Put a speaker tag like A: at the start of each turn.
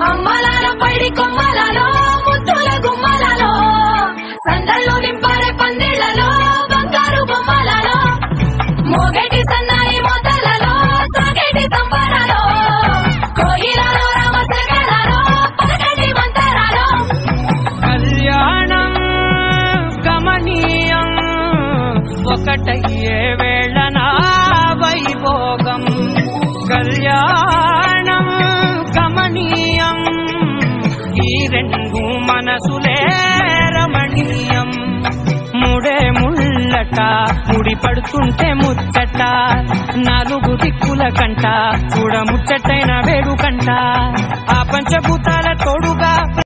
A: అమ్మలాలో పైడి కొమ్మలలో ముద్దుల గుమ్మలలో సందల్లో నింపారే పందిళ్లలో బంగారు బొమ్మలలో మోగేటి సన్నాయి మోతలలో సాగేటి సంబరాలో కోయిలలో రామశకరాలో పలకటి మంతరాలో
B: కళ్యాణం గమనీయం ఒకటయ్యే వేళ నా వైభోగం కళ్యాణం గమనీయం ఈ రెండు మనసులే రమణీయం ముడే ముళ్ళట ముడి పడుతుంటే ముచ్చట నాలుగు దిక్కుల కంట చూడ ముచ్చటైన వేడుకంట ఆ పంచభూతాల